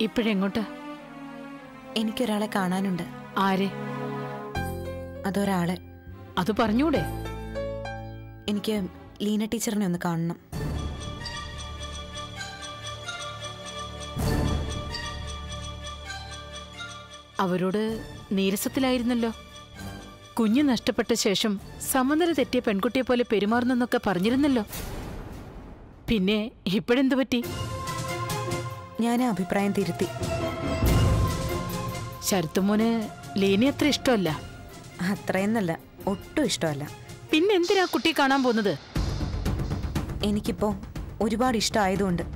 ഇപ്പോഴെങ്ങോട്ടാ എനിക്കൊരാളെ കാണാനുണ്ട് ആരെ അതൊരാളെ അത് പറഞ്ഞൂടെ എനിക്ക് ലീന ടീച്ചറിനെ ഒന്ന് കാണണം അവരോട് നീരസത്തിലായിരുന്നല്ലോ കുഞ്ഞ് നഷ്ടപ്പെട്ട ശേഷം സമനില തെറ്റിയ പെൺകുട്ടിയെ പോലെ പെരുമാറുന്നെന്നൊക്കെ പറഞ്ഞിരുന്നല്ലോ പിന്നെ ഇപ്പോഴെന്തു പറ്റി ഞാൻ ആ അഭിപ്രായം തിരുത്തി ശരത്തുമോന് ലീനി അത്ര ഇഷ്ടമല്ല അത്രയെന്നല്ല ഒട്ടും ഇഷ്ടമല്ല പിന്നെ എന്തിനാ കുട്ടിയെ കാണാൻ പോകുന്നത് എനിക്കിപ്പോ ഒരുപാട് ഇഷ്ടമായതുകൊണ്ട്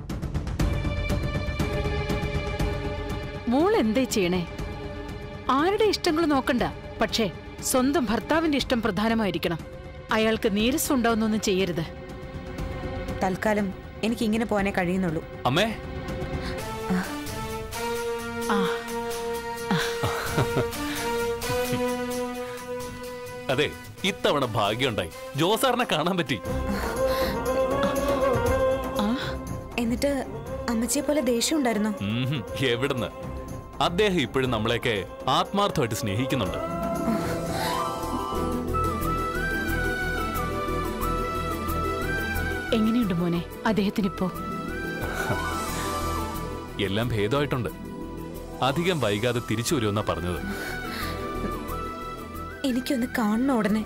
മോൾ എന്തേ ചെയ്യണേ ആരുടെ ഇഷ്ടങ്ങൾ നോക്കണ്ട പക്ഷേ സ്വന്തം ഭർത്താവിന്റെ ഇഷ്ടം പ്രധാനമായിരിക്കണം അയാൾക്ക് നീരസം ഉണ്ടാവുന്നൊന്നും ചെയ്യരുത് തൽക്കാലം എനിക്ക് ഇങ്ങനെ പോകാനേ കഴിയുന്നുള്ളൂ അമ്മേ ആ അതെ ഇത്തവണ ഭാഗ്യമുണ്ടായി ജോസാറിനെ കാണാൻ പറ്റി ആ എന്നിട്ട് അമ്മച്ചിയെ പോലെ ദേഷ്യം ഉണ്ടായിരുന്നോ ഉംഹും, എവിടുന്ന് അദ്ദേഹം ഇപ്പോഴും നമ്മളെയൊക്കെ ആത്മാർത്ഥമായിട്ട് സ്നേഹിക്കുന്നുണ്ട് എങ്ങനെയുണ്ട് മോനെ അദ്ദേഹത്തിനിപ്പോ എല്ലാം ഭേദമായിട്ടുണ്ട് അധികം വൈകാതെ തിരിച്ചു വരുമെന്നാ പറഞ്ഞത് എനിക്കൊന്ന് കാണണം ഉടനെ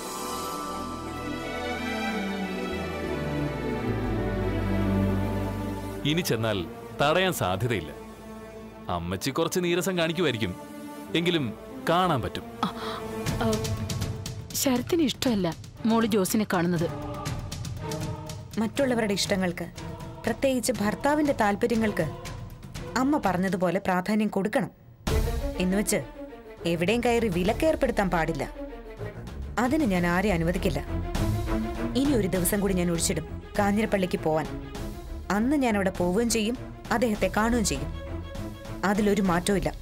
ഇനി ചെന്നാൽ തടയാൻ സാധ്യതയില്ല അമ്മച്ചി കുറച്ച് നീരസം കാണിക്കുമായിരിക്കും എങ്കിലും കാണാൻ പറ്റും ആ, ശരത്തിന് ഇഷ്ടമല്ല മോള് ജോസിനെ കാണുന്നത് മറ്റുള്ളവരുടെ ഇഷ്ടങ്ങൾക്ക് പ്രത്യേകിച്ച് ഭർത്താവിന്റെ താല്പര്യങ്ങൾക്ക് അമ്മ പറഞ്ഞതുപോലെ പ്രാധാന്യം കൊടുക്കണം എന്നുവെച്ച് എവിടെയും കയറി വിലക്കേർപ്പെടുത്താൻ പാടില്ല അതിന് ഞാൻ ആരെ അനുവദിക്കില്ല ഇനി ഒരു ദിവസം കൂടി ഞാൻ ഒഴിച്ചിടും കാഞ്ഞിരപ്പള്ളിക്ക് പോവാൻ അന്ന് ഞാൻ അവിടെ പോവുകയും ചെയ്യും അദ്ദേഹത്തെ കാണുകയും ചെയ്യും അതിലൊരു മാറ്റവും ഇല്ല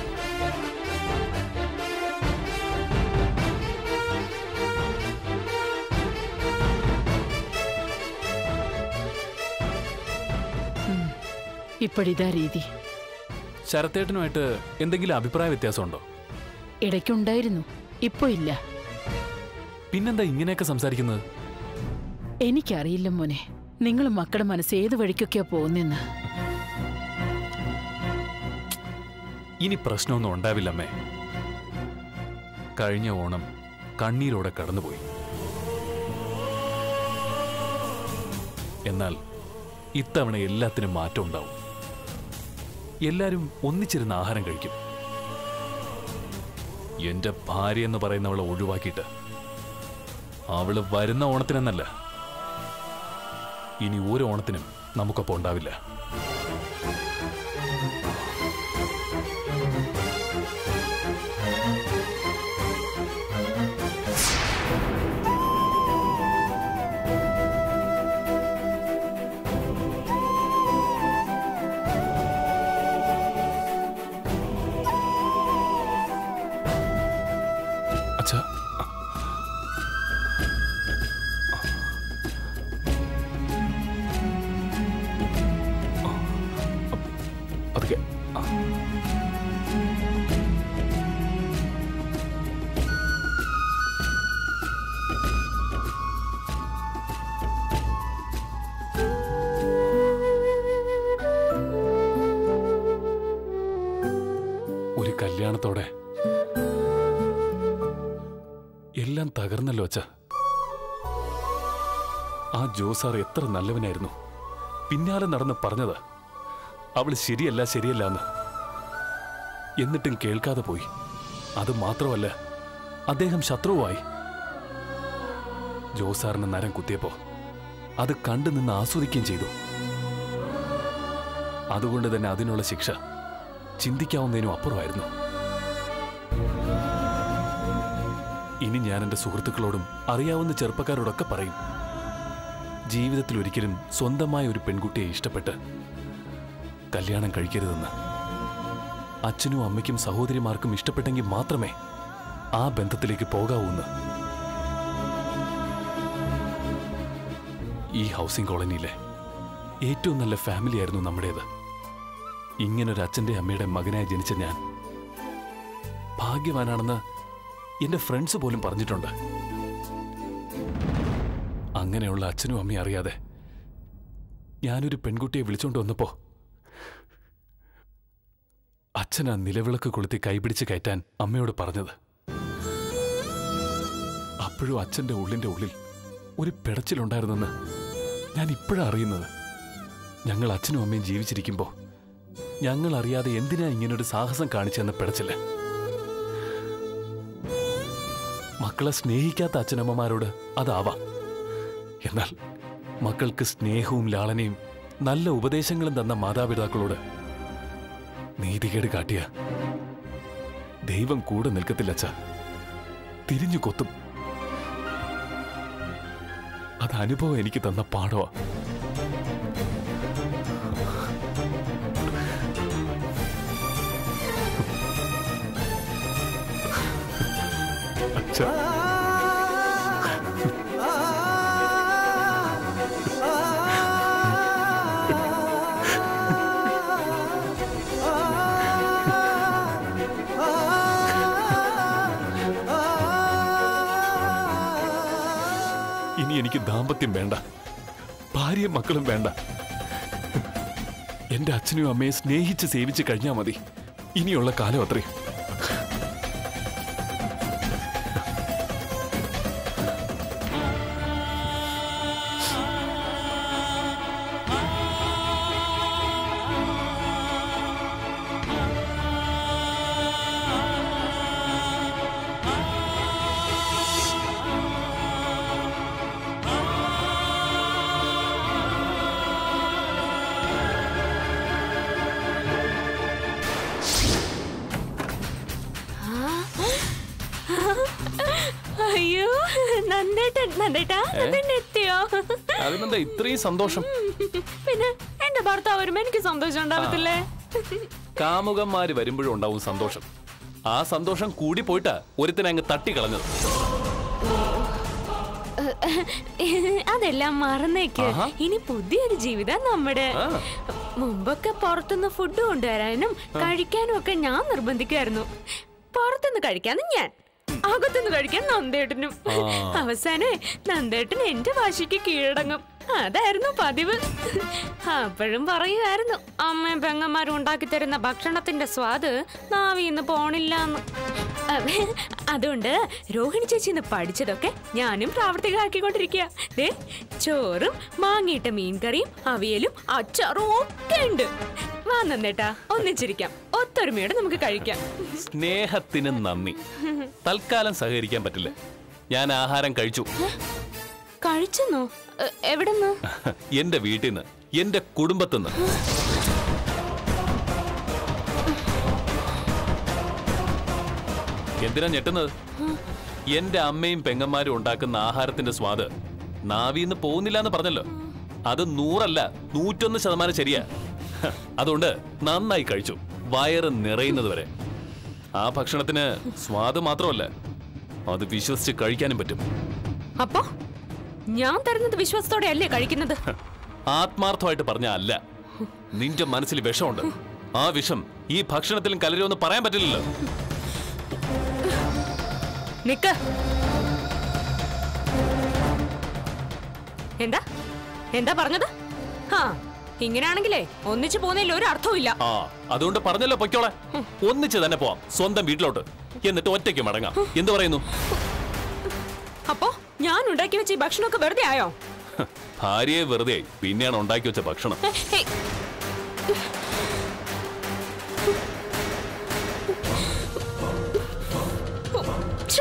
ഇപ്പോഴിതാ രീതി ശരത്തേട്ടനുമായിട്ട് എന്തെങ്കിലും അഭിപ്രായ വ്യത്യാസമുണ്ടോ ഇടയ്ക്കുണ്ടായിരുന്നു ഇപ്പോ ഇല്ല പിന്നെന്താ ഇങ്ങനെയൊക്കെ സംസാരിക്കുന്നത് എനിക്കറിയില്ല മോനെ നിങ്ങൾ മക്കളുടെ മനസ്സ് ഏത് വഴിക്കൊക്കെയാ പോകുന്നെന്ന് ഇനി പ്രശ്നമൊന്നും ഉണ്ടാവില്ലമ്മേ കഴിഞ്ഞ ഓണം കണ്ണീരോടെ കടന്നുപോയി എന്നാൽ ഇത്തവണ എല്ലാത്തിനും മാറ്റം ഉണ്ടാവും എല്ലാരും ഒന്നിച്ചിരുന്ന് ആഹാരം കഴിക്കും എന്റെ ഭാര്യ എന്ന് പറയുന്നവളെ ഒഴിവാക്കിയിട്ട് അവള് വരുന്ന ഓണത്തിനെന്നല്ല ഇനി ഒരു ഓണത്തിനും നമുക്കൊപ്പം ഉണ്ടാവില്ല അച്ഛാ അതൊക്കെ ഒരു കല്യാണത്തോടെ എല്ലാം തകർന്നല്ലോ അച്ഛ ആ ജോസാർ എത്ര നല്ലവനായിരുന്നു പിന്നാലെ നടന്ന് പറഞ്ഞത് അവൾ ശരിയല്ല ശരിയല്ല എന്ന് എന്നിട്ടും കേൾക്കാതെ പോയി അത് മാത്രമല്ല അദ്ദേഹം ശത്രുവായി ജോസാറിന് നരം കുത്തിയപ്പോ അത് കണ്ടു നിന്ന് ആസ്വദിക്കുകയും ചെയ്തു അതുകൊണ്ട് തന്നെ അതിനുള്ള ശിക്ഷ ചിന്തിക്കാവുന്നതിനും അപ്പുറമായിരുന്നു ഇനി ഞാൻ എൻ്റെ സുഹൃത്തുക്കളോടും അറിയാവുന്ന ചെറുപ്പക്കാരോടൊക്കെ പറയും ജീവിതത്തിൽ ഒരിക്കലും സ്വന്തമായ ഒരു പെൺകുട്ടിയെ ഇഷ്ടപ്പെട്ട് കല്യാണം കഴിക്കരുതെന്ന് അച്ഛനും അമ്മയ്ക്കും സഹോദരിമാർക്കും ഇഷ്ടപ്പെട്ടെങ്കിൽ മാത്രമേ ആ ബന്ധത്തിലേക്ക് പോകാവൂന്ന് ഈ ഹൗസിംഗ് കോളനിയിലെ ഏറ്റവും നല്ല ഫാമിലിയായിരുന്നു നമ്മുടേത് ഇങ്ങനൊരു അച്ഛൻ്റെ അമ്മയുടെ മകനായി ജനിച്ച ഞാൻ ഭാഗ്യവാനാണെന്ന് എന്റെ ഫ്രണ്ട്സ് പോലും പറഞ്ഞിട്ടുണ്ട് അങ്ങനെയുള്ള അച്ഛനും അമ്മയും അറിയാതെ ഞാനൊരു പെൺകുട്ടിയെ വിളിച്ചോണ്ട് വന്നപ്പോ അച്ഛൻ ആ നിലവിളക്ക് കൊളുത്തി കൈപിടിച്ച് കയറ്റാൻ അമ്മയോട് പറഞ്ഞത് അപ്പോഴും അച്ഛന്റെ ഉള്ളിന്റെ ഉള്ളിൽ ഒരു പിടച്ചിലുണ്ടായിരുന്നെന്ന് ഞാൻ ഇപ്പോഴാ അറിയുന്നത് ഞങ്ങൾ അച്ഛനും അമ്മയും ജീവിച്ചിരിക്കുമ്പോ ഞങ്ങൾ അറിയാതെ എന്തിനാ ഇങ്ങനൊരു സാഹസം കാണിച്ചെന്ന് പിടച്ചില്ല മക്കളെ സ്നേഹിക്കാത്ത അച്ഛനമ്മമാരോട് അതാവാം എന്നാൽ മക്കൾക്ക് സ്നേഹവും ലാളനയും നല്ല ഉപദേശങ്ങളും തന്ന മാതാപിതാക്കളോട് നീതികേട് കാട്ടിയ ദൈവം കൂടെ നിൽക്കത്തില്ല അച്ഛ തിരിഞ്ഞു കൊത്തും അത് അനുഭവം എനിക്ക് തന്ന പാഠമാ അച്ഛാ ഇനി എനിക്ക് ദാമ്പത്യം വേണ്ട ഭാര്യയും മക്കളും വേണ്ട എന്റെ അച്ഛനും അമ്മയെ സ്നേഹിച്ച് സേവിച്ച് കഴിഞ്ഞാൽ മതി ഇനിയുള്ള കാലം അത്രയും അയ്യോ നന്ദേട്ടൻ നന്ദേട്ടാ നന്ദേട്ടൻ എത്തിയോ അതിനെന്താ ഇത്രയും സന്തോഷം പിന്നെ എന്റെ ഭർത്താവ് വരുമ്പോ എനിക്ക് സന്തോഷം ഉണ്ടാവത്തില്ലേ കാമുകന്മാര് വരുമ്പോഴും ഉണ്ടാവും സന്തോഷം ആ സന്തോഷം കൂടി പോയിട്ടാ ഒരുത്തിനെ അങ്ങ് തട്ടിക്കളഞ്ഞത് അതെല്ലാം മറന്നേക്ക് ആഹാ. ഇനി പുതിയൊരു ജീവിതം നമ്മുടെ ആ. മുമ്പൊക്കെ പുറത്തുനിന്ന് ഫുഡ് കൊണ്ടുവരാനും കഴിക്കാനും ഒക്കെ ഞാൻ നിർബന്ധിക്കുമായിരുന്നു പുറത്തുനിന്ന് കഴിക്കാന്ന് ഞാൻ അകത്തുനിന്ന് കഴിക്കാൻ നന്ദേട്ടനും അവസാനം നന്ദേട്ടൻ എന്റെ വാശിക്ക് കീഴടങ്ങും അതായിരുന്നു പതിവ് അപ്പോഴും പറയുമായിരുന്നു അമ്മയും പെങ്ങന്മാരും ഉണ്ടാക്കി തരുന്ന ഭക്ഷണത്തിന്റെ സ്വാദ് നാവിന്ന് പോണില്ലാന്ന് അതെ, അതുകൊണ്ട് രോഹിണി ചേച്ചി ഇന്ന് പഠിച്ചതൊക്കെ ഞാനും പ്രാവർത്തികമാക്കിക്കൊണ്ടിരിക്കുക ദേ ചോറും മാങ്ങിയിട്ട മീൻകറിയും അവിയലും അച്ചാറും ഒക്കെ ഉണ്ട് വാ നന്ദേട്ടാ ഒന്നിച്ചിരിക്കാം ഒത്തൊരുമയോടെ നമുക്ക് കഴിക്കാം സ്നേഹത്തിന് നന്ദി തൽക്കാലം സഹകരിക്കാൻ പറ്റില്ല ഞാൻ ആഹാരം കഴിച്ചു കഴിച്ചെന്നോ എ- എവിടുന്ന് എന്റെ വീട്ടിൽ നിന്ന് എന്റെ കുടുംബത്തിന്ന് എന്തിനാ ഞെട്ടുന്നത് എന്റെ അമ്മയും പെങ്ങന്മാരും ഉണ്ടാക്കുന്ന ആഹാരത്തിന്റെ സ്വാദ് നാവിന്ന് പോകുന്നില്ല എന്ന് പറഞ്ഞല്ലോ അത് നൂറല്ല നൂറ്റൊന്ന് ശതമാനം ശരിയാ ഹ, അതുകൊണ്ട് നന്നായി കഴിച്ചു വയറ് നിറയുന്നത് വരെ ആ ഭക്ഷണത്തിന് സ്വാദ് മാത്രമല്ല അത് വിശ്വസിച്ച് കഴിക്കാനും പറ്റും അപ്പൊ ഞാൻ തരുന്നത് വിശ്വാസത്തോടെ അല്ലേ കഴിക്കുന്നത് ആത്മാർത്ഥമായിട്ട് പറഞ്ഞ അല്ല നിന്റെ മനസ്സിൽ വിഷമുണ്ട് ആ വിഷം ഈ ഭക്ഷണത്തിലും കലരുമെന്ന് പറയാൻ പറ്റില്ലല്ലോ നിക്ക് എന്താ എന്താ പറഞ്ഞത് ഹാ ഇങ്ങനെയാണെങ്കിലേ ഒന്നിച്ചു പോകുന്നതിൽ ഒരു അർത്ഥവും ഇല്ല ആ അതുകൊണ്ട് പറഞ്ഞല്ലോ പൊയ്ക്കോളെ ഒന്നിച്ച് തന്നെ പോവാം സ്വന്തം വീട്ടിലോട്ട് എന്നിട്ട് ഒറ്റയ്ക്ക് മടങ്ങാം എന്ത് പറയുന്നു അപ്പോ ഞാൻ ഉണ്ടാക്കി വെച്ച ഈ ഭക്ഷണമൊക്കെ വെറുതെ ആയോ ഹ, ഭാര്യയെ വെറുതെ പിന്നെയാണ് ഉണ്ടാക്കി വെച്ച ഭക്ഷണം ഹേ, ഹേയ്. ഛേ.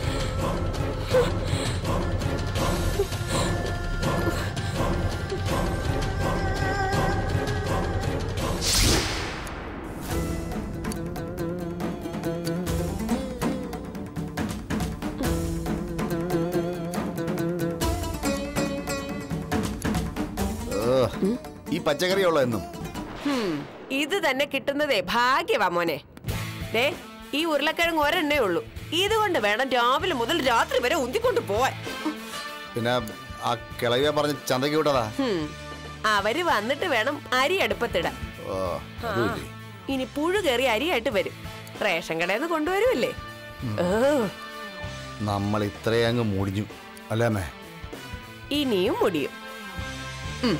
ഈ പച്ചക്കറിയുള്ള എന്നും ഹും, ഇത് തന്നെ കിട്ടുന്നതേ ഭാഗ്യവാ മോനെ ദേ ഈ ഉരുളക്കിഴങ്ങ് ഒരെണ്ണേ ഉള്ളൂ ഇതുകൊണ്ട് വേണം രാവിലെ മുതൽ രാത്രി വരെ ഉന്തിക്കൊണ്ട് പോവാൻ പിന്നെ ആ കിളവിയെ പറഞ്ഞ് ചന്തയ്ക്ക് വിട്ടതാ ഹും, അവര് വന്നിട്ട് വേണം അരി അടുപ്പത്തിടാൻ ഓ ഓ ആ, അതുമില്ലേ ഇനി പുഴു കയറി അരിയായിട്ട് വരും റേഷൻ കടയിൽ നിന്ന് കൊണ്ടുവരുമല്ലേ ഓ നമ്മൾ ഇത്രയും അങ്ങ് മുടിഞ്ഞു അല്ലേ അമ്മേ ഇനിയും മുടിയും ഉം.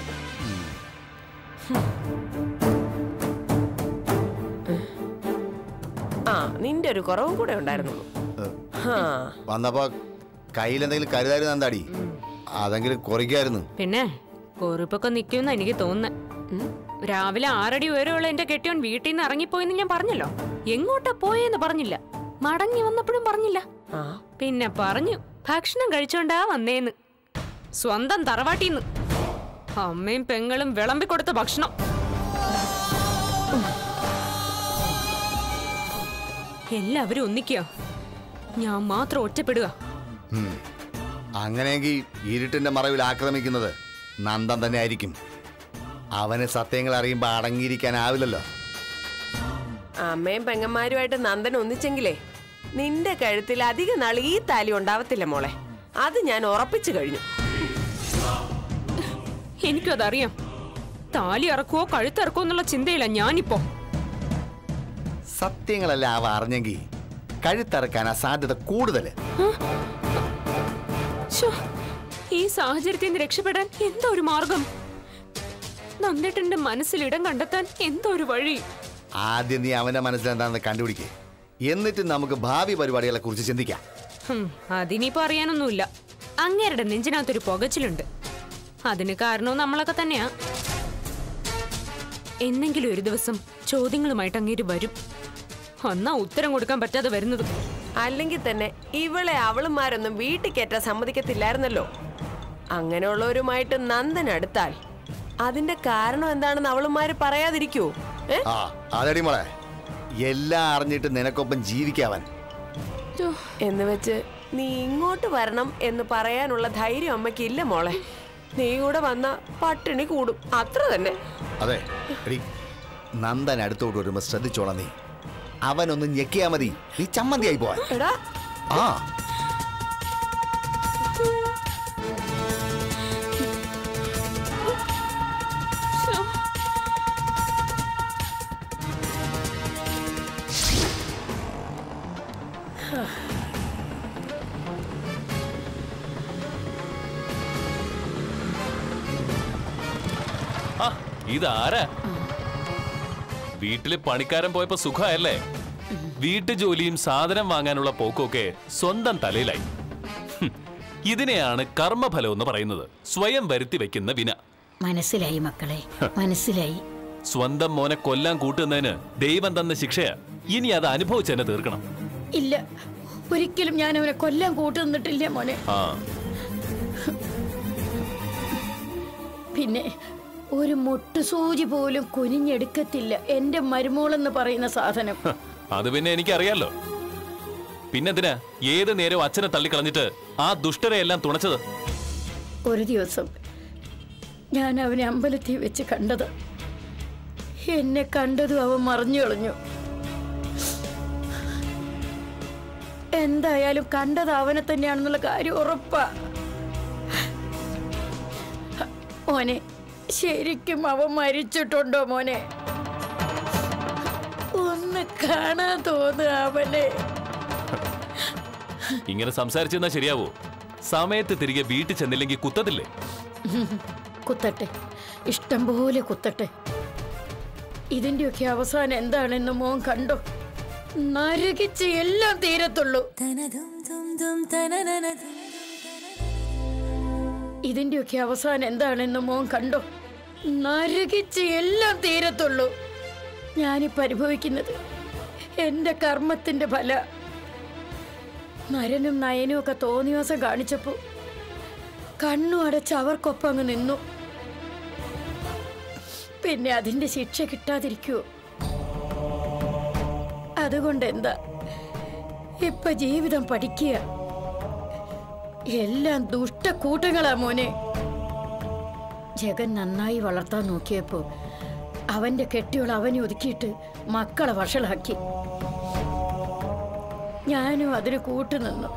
ആ നിന്റെ ഒരു കുറവും കൂടെ ഉണ്ടായിരുന്നുള്ളൂ ആ വന്നപ്പോ കയ്യിൽ എന്തെങ്കിലും കരുതായിരുന്നു എന്താടി അതെങ്കിലും കുറയ്ക്കായിരുന്നു പിന്നെ കുറിപ്പൊക്കെ നിൽക്കുമെന്ന് എനിക്ക് തോന്നുന്നത് രാവിലെ ആറടി ഉയരമുള്ള എന്റെ കെട്ടിയോൻ വീട്ടിൽ നിന്ന് ഇറങ്ങിപ്പോയെന്ന് ഞാൻ പറഞ്ഞല്ലോ എങ്ങോട്ടാ പോയെന്ന് പറഞ്ഞില്ല മടങ്ങി വന്നപ്പോഴും പറഞ്ഞില്ല ആ പിന്നെ പറഞ്ഞു ഭക്ഷണം കഴിച്ചോണ്ടാ വന്നേന്ന് സ്വന്തം തറവാട്ടീന്ന് അമ്മയും പെങ്ങളും വിളമ്പിക്കൊടുത്ത ഭക്ഷണം എല്ലാവരും ഒന്നിക്കുക ഞാൻ മാത്രം ഒറ്റപ്പെടുക ഉം. അങ്ങനെയെങ്കിൽ ഇരുട്ടിന്റെ മറവിൽ ആക്രമിക്കുന്നത് നന്ദൻ തന്നെ ആയിരിക്കും അവന് സത്യങ്ങൾ അറിയുമ്പോൾ അടങ്ങിയിരിക്കാനാവില്ലല്ലോ അമ്മയും പെങ്ങന്മാരുമായിട്ട് നന്ദൻ ഒന്നിച്ചെങ്കിലേ നിന്റെ കഴുത്തിൽ അധിക നാൾ ഈ താലി ഉണ്ടാവത്തില്ല മോളെ അത് ഞാൻ ഉറപ്പിച്ചു കഴിഞ്ഞു എനിക്കും അതറിയാം താലി ഇറക്കുവോ കഴുത്തിറക്കുവോ എന്നുള്ള ചിന്തയില്ല ഞാനിപ്പോ സത്യങ്ങളല്ല അവ അറിഞ്ഞെങ്കിൽ കഴുത്തറക്കാനാ സാധ്യത കൂടുതൽ ശ്ശോ, ഈ സാഹചര്യത്തിൽ നിന്ന് രക്ഷപ്പെടാൻ എന്തോ ഒരു മാർഗം നന്ദേട്ടന്റെ മനസ്സിൽ ഇടം കണ്ടെത്താൻ എന്തോ ഒരു വഴി ആദ്യം നീ അവന്റെ മനസ്സിൽ എന്താണെന്ന് കണ്ടുപിടിക്കേ എന്നിട്ട് നമുക്ക് ഭാവി പരിപാടികളെ കുറിച്ച് ചിന്തിക്കാം ഹും, അതിനിപ്പോ അറിയാനൊന്നുമില്ല അങ്ങേരുടെ നെഞ്ചിനകത്തൊരു പുകച്ചിലുണ്ട് അതിന് കാരണവും നമ്മളൊക്കെ തന്നെയാ എന്നെങ്കിലും ഒരു ദിവസം ചോദ്യങ്ങളുമായിട്ട് അങ്ങേര് വരും അന്നാ ഉത്തരം കൊടുക്കാൻ പറ്റാതെ വരുന്നത് അല്ലെങ്കിൽ തന്നെ ഇവളെ അവളുമാരൊന്നും വീട്ടിൽ കയറ്റാൻ സമ്മതിക്കത്തില്ലായിരുന്നല്ലോ അങ്ങനെയുള്ളവരുമായിട്ട് നന്ദൻ അടുത്താൽ അതിന്റെ കാരണം എന്താണെന്ന് അവളുമാര് പറയാതിരിക്കുവോ ഏ ആ അതടി മോളെ എല്ലാം അറിഞ്ഞിട്ട് നിനക്കൊപ്പം ജീവിക്കാവൻ എന്ന് വെച്ച് നീ ഇങ്ങോട്ട് വരണം എന്ന് പറയാനുള്ള ധൈര്യം അമ്മയ്ക്ക് ഇല്ല മോളെ നീ കൂടെ വന്ന പട്ടിണി കൂടും അത്ര തന്നെ അതെ എടി നന്ദൻ അടുത്തോട്ട് വരുമ്പോ ശ്രദ്ധിച്ചോളാം നീ അവനൊന്ന് ഞെക്കിയാ മതി നീ ചമ്മന്തിയായി പോവാൻ എടാ ആ ആ ഇതാരാ വീട്ടില് പണിക്കാരൻ പോയപ്പോ സുഖമല്ലേ വീട്ടു ജോലിയും സാധനം വാങ്ങാനുള്ള പോക്കൊക്കെ സ്വന്തം തലയിലായി ഹും, ഇതിനെയാണ് കർമ്മഫലം എന്ന് പറയുന്നത് സ്വയം വരുത്തി വെക്കുന്ന വിന മനസ്സിലായി മക്കളെ മനസ്സിലായി സ്വന്തം മോനെ കൊല്ലാൻ കൂട്ടുന്നതിന് ദൈവം തന്ന ശിക്ഷയാ ഇനി അത് അനുഭവിച്ച് തന്നെ തീർക്കണം ഇല്ല ഒരിക്കലും ഞാൻ അവനെ കൊല്ലാൻ കൂട്ടു നിന്നിട്ടില്ല മോനെ ആ പിന്നെ ഒരു മുട്ടുസൂചി പോലും കുനിഞ്ഞെടുക്കത്തില്ല എന്റെ മരുമോളെന്ന് പറയുന്ന സാധനം ഹ, അത് പിന്നെ എനിക്കറിയാലോ പിന്നെന്തിനാ ഏത് നേരവും അച്ഛനെ തള്ളിക്കളഞ്ഞിട്ട് ആ ദുഷ്ടരെ എല്ലാം തുണച്ചത് ഒരു ദിവസം ഞാൻ അവനെ അമ്പലത്തിൽ വെച്ച് കണ്ടത് എന്നെ കണ്ടതും അവൻ മറിഞ്ഞു കളഞ്ഞു എന്തായാലും കണ്ടത് അവനെ തന്നെയാണെന്നുള്ള കാര്യം ഉറപ്പാ മോനെ ശരിക്കും അവൻ മരിച്ചിട്ടുണ്ടോ മോനെ ഒന്ന് കാണാൻ തോന്നുക അവനെ ഇങ്ങനെ സംസാരിച്ചെന്നാ ശരിയാവോ സമയത്ത് തിരികെ വീട്ടിൽ ചെന്നില്ലെങ്കിൽ കുത്തത്തില്ലേ കുത്തട്ടെ ഇഷ്ടം പോലെ കുത്തട്ടെ ഇതിന്റെയൊക്കെ അവസാനം എന്താണെന്ന് മോൻ കണ്ടോ നരകിച്ച് എല്ലാം തീരത്തുള്ളൂ ഇതിന്റെയൊക്കെ അവസാനം എന്താണെന്ന് മോൻ കണ്ടോ നരകിച്ച് എല്ലാം തീരത്തുള്ളൂ ഞാനിപ്പോ അനുഭവിക്കുന്നത് എന്റെ കർമ്മത്തിന്റെ ഫല നരനും നയനും ഒക്കെ തോന്നിവാസം കാണിച്ചപ്പോ കണ്ണു അടച്ച് അവർക്കൊപ്പം അങ്ങ് നിന്നു പിന്നെ അതിന്റെ ശിക്ഷ കിട്ടാതിരിക്കുവോ അതുകൊണ്ട് എന്താ ഇപ്പൊ ജീവിതം പഠിക്കുക എല്ലാം ദുഷ്ടക്കൂട്ടങ്ങളാ മോനെ ജഗൻ നന്നായി വളർത്താൻ നോക്കിയപ്പോ അവന്റെ കെട്ടിയോൾ അവനെ ഒതുക്കിയിട്ട് മക്കളെ വഷളാക്കി ഞാനും അതിന് കൂട്ടുനിന്നു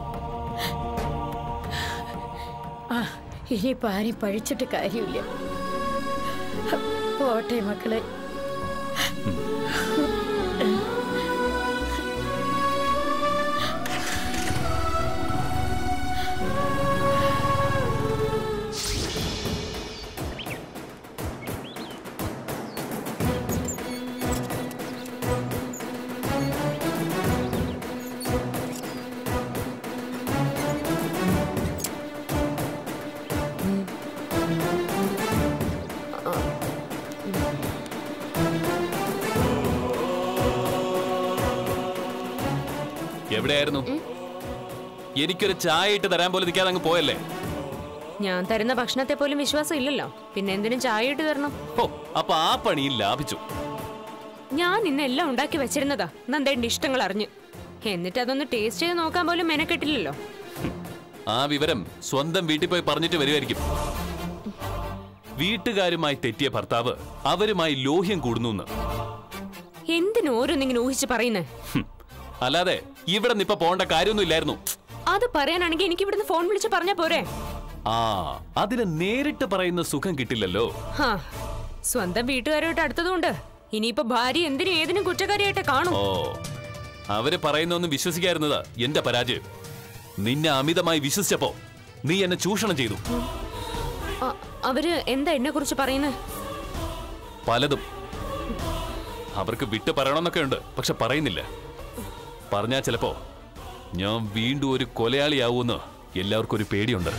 ആ ഇനിയിപ്പോ ആരെയും പഴിച്ചിട്ട് കാര്യമില്ല പോട്ടെ മക്കളെ എവിടെയായിരുന്നു എനിക്കൊരു ചായ ഇട്ട് തരാൻ പോലും നിൽക്കാതെ അങ്ങ് പോയല്ലേ ഞാൻ തരുന്ന ഭക്ഷണത്തെ പോലും വിശ്വാസം ഇല്ലല്ലോ പിന്നെ എന്തിനും ചായ ഇട്ട് തരണം ഹോ അപ്പൊ ആ പണിയിൽ ലാഭിച്ചു ഞാൻ ഇന്നെല്ലാം ഉണ്ടാക്കി വെച്ചിരുന്നതാ നന്ദേന്റെ ഇഷ്ടങ്ങൾ അറിഞ്ഞ് എന്നിട്ട് അതൊന്ന് ടേസ്റ്റ് ചെയ്ത് നോക്കാൻ പോലും മെനക്കെട്ടില്ലല്ലോ ആ വിവരം സ്വന്തം വീട്ടിൽ പോയി പറഞ്ഞിട്ട് വരുമായിരിക്കും വീട്ടുകാരുമായി തെറ്റിയ ഭർത്താവ് അവരുമായി ലോഹ്യം കൂടുന്നു എന്തിനു ഓരോന്നിങ്ങനെ ഊഹിച്ച് പറയുന്നേ അല്ലാതെ ഇവിടെ നിപ്പ പോണ്ട കാര്യമൊന്നും ഇല്ലായിരുന്നു അത് പറയാനാണെങ്കിൽ എനിക്ക് ഇവിടുന്ന് ഫോൺ വിളിച്ച് പറഞ്ഞാ പോരെ ആ അതിന് നേരിട്ട് പറയുന്ന സുഖം കിട്ടില്ലല്ലോ ഹാ സ്വന്തം വീട്ടുകാരോട്ട് അടുത്തതുകൊണ്ട് ഇനിയിപ്പോ ഭാര്യ എന്തിനും ഏതിനും കുറ്റക്കാരിയായിട്ട് കാണും ഓ അവര് പറയുന്നൊന്നും വിശ്വസിക്കായിരുന്നതാ എന്റെ പരാജയം നിന്നെ അമിതമായി വിശ്വസിച്ചപ്പോ നീ എന്നെ ചൂഷണം ചെയ്തു അ- അവര് എന്താ എന്നെ കുറിച്ച് പറയുന്നത് പലതും അവർക്ക് വിട്ടു പറയണമെന്നൊക്കെ ഉണ്ട് പക്ഷെ പറയുന്നില്ല പറഞ്ഞാ ചിലപ്പോ ഞാൻ വീണ്ടും ഒരു കൊലയാളിയാവൂന്ന് എല്ലാവർക്കും ഒരു പേടിയുണ്ട്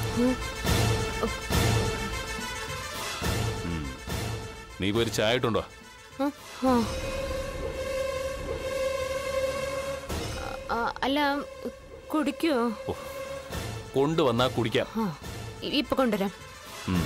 ഉം. നീ പോയി ഒരു ചായ ഇട്ടുണ്ടോ ആ, അല്ല കുടിക്കോ ഓ, കൊണ്ടുവന്നാ കുടിക്കാം ആ, ഇ- ഇപ്പൊ കൊണ്ടുവരാം ഉം.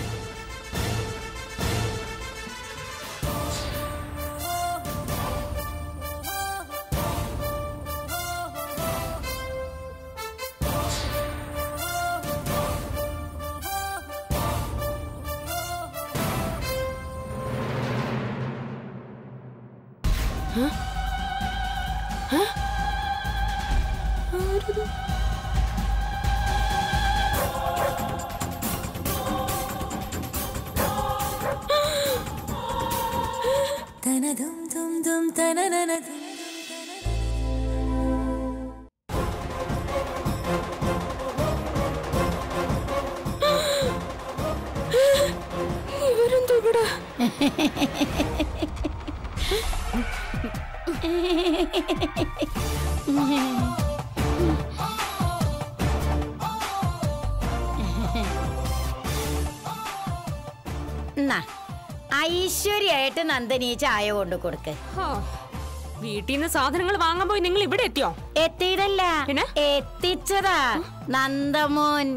ഇവരെന്താ ഇവിടെ എന്നാ ഐശ്വര്യായിട്ട് നന്ദനി ഈ ചായ കൊണ്ട് കൊടുക്ക് ഹാ, വീട്ടിൽ നിന്ന് സാധനങ്ങൾ വാങ്ങാൻ പോയി നിങ്ങൾ ഇവിടെ എത്തിയോ എത്തിയതല്ല പിന്നെ? എത്തിച്ചതാ നന്ദമോൻ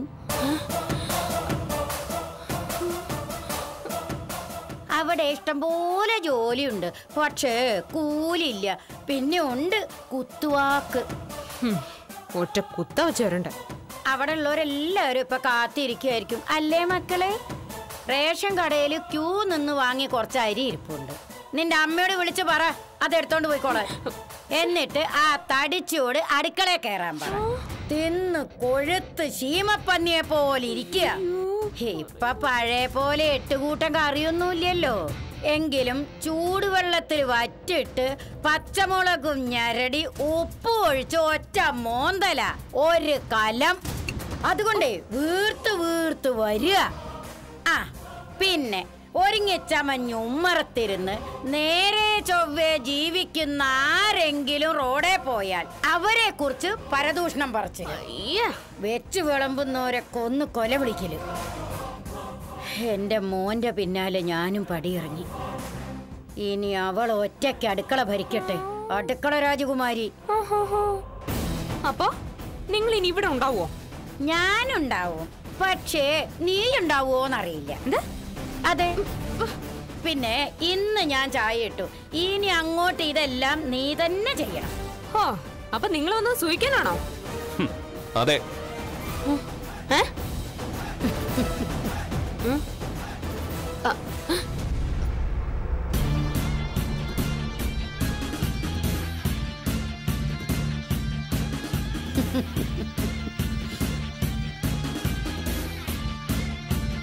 അവിടെ ഇഷ്ടംപോലെ ജോലിയുണ്ട് പക്ഷേ കൂലില്ല പിന്നെ ഉണ്ട് കുത്തുവാക്ക് ഹും, ഒറ്റ കുത്ത വെച്ചവരുണ്ട് അവിടെ ഉള്ളവരെല്ലാവരും ഇപ്പൊ കാത്തിരിക്കുമായിരിക്കും അല്ലേ മക്കളെ റേഷൻ കടയിൽ ക്യൂ നിന്ന് വാങ്ങി കുറച്ച് അരി ഇരിപ്പുണ്ട് നിന്റെ അമ്മയോട് വിളിച്ചു പറ അതെടുത്തോണ്ട് പോയിക്കോളെ എന്നിട്ട് ആ തടിച്ചോട് അടുക്കളയിൽ കയറാൻ പറ തിന്ന് കൊഴുത്ത് ശീമപ്പന്നിയെ പോലെ ഇരിക്കുക ഇപ്പൊ പഴയ പോലെ എട്ടുകൂട്ടം കറിയൊന്നുമില്ലല്ലോ എങ്കിലും ചൂടുവെള്ളത്തിൽ വറ്റിട്ട് പച്ചമുളകും ഞരടി ഉപ്പ് ഒഴിച്ച് ഒറ്റ മോന്തല ഒരു കലം അതുകൊണ്ടേ വീർത്ത് വീർത്ത് വരിക ആ പിന്നെ ഒരുങ്ങിച്ചമഞ്ഞ് ഉമ്മറത്തിരുന്ന് നേരെ ചൊവ്വേ ജീവിക്കുന്ന ആരെങ്കിലും റോഡേ പോയാൽ അവരെ കുറിച്ച് പരദൂഷണം പറച്ച് അയ്യ വെച്ച് വിളമ്പുന്നവരെ കൊന്ന് കൊല വിളിക്കല് എന്റെ മോന്റെ പിന്നാലെ ഞാനും പടിയിറങ്ങി ഇനി അവൾ ഒറ്റയ്ക്ക് അടുക്കള ഭരിക്കട്ടെ അടുക്കള രാജകുമാരി ഓഹോഹോ. അപ്പൊ നിങ്ങൾ ഇനി ഇവിടെ ഉണ്ടാവോ ഞാനുണ്ടാവും പക്ഷേ നീ ഉണ്ടാവുമോന്നറിയില്ല എന്താ അതെ പിന്നെ ഇന്ന് ഞാൻ ചായ ഇട്ടു ഇനി അങ്ങോട്ട് ഇതെല്ലാം നീ തന്നെ ചെയ്യണം ഹോ അപ്പൊ നിങ്ങൾ വന്ന് സൂയിക്കാനാണോ ഹും, അതെ ഏ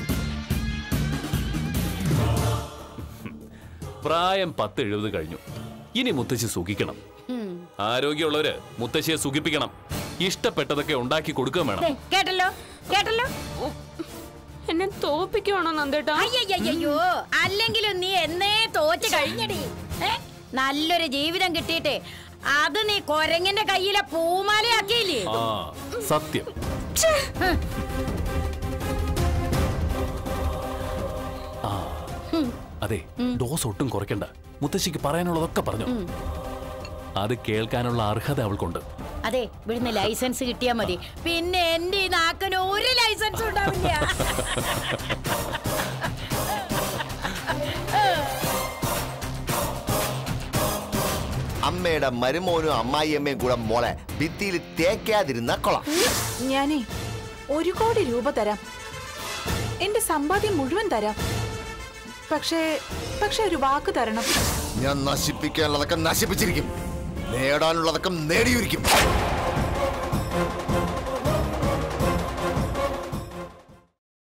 പ്രായം പത്ത് എഴുപത് കഴിഞ്ഞു ഇനി മുത്തശ്ശി സുഖിക്കണം ആരോഗ്യമുള്ളവര് മുത്തശ്ശിയെ സുഖിപ്പിക്കണം ഇഷ്ടപ്പെട്ടതൊക്കെ ഉണ്ടാക്കി കൊടുക്കുകയും വേണം ദേ, കേട്ടല്ലോ കേട്ടല്ലോ എന്നെ തോപ്പിക്കുവാണോ നന്ദേട്ടാ അയ്യയ്യോ അല്ലെങ്കിലും നീ എന്നേ തോറ്റ് കഴിഞ്ഞടി ഏ? നല്ലൊരു ജീവിതം കിട്ടിയിട്ട് അത് നീ കൊരങ്ങിന്റെ കയ്യിലെ പൂമാലയാക്കിയില്ലേ ആ സത്യം ആ അതെ ഡോസ് ഒട്ടും കുറയ്ക്കണ്ട മുത്തശ്ശിക്ക് പറയാനുള്ളതൊക്കെ പറഞ്ഞു അത് കേൾക്കാനുള്ള അർഹത അവൾക്കുണ്ട് അതെ ഇവിടുന്ന് ലൈസൻസ് കിട്ടിയാ മതി പിന്നെ എന്റെ ഈ നാക്കിന് ഒരു ലൈസൻസ് ഉണ്ടാവില്ല അമ്മയുടെ മരുമോനും അമ്മായിയമ്മയും കൂടെ മോളെ ഭിത്തിയിൽ തേക്കാതിരുന്ന കൊളാം ഞാനേ ഒരു കോടി രൂപ തരാം എന്റെ സമ്പാദ്യം മുഴുവൻ തരാം പക്ഷേ പക്ഷെ ഒരു വാക്ക് തരണം ഞാൻ നശിപ്പിക്കാനുള്ളതൊക്കെ നശിപ്പിച്ചിരിക്കും നേടാനുള്ളതൊക്കെ നേടിയിരിക്കും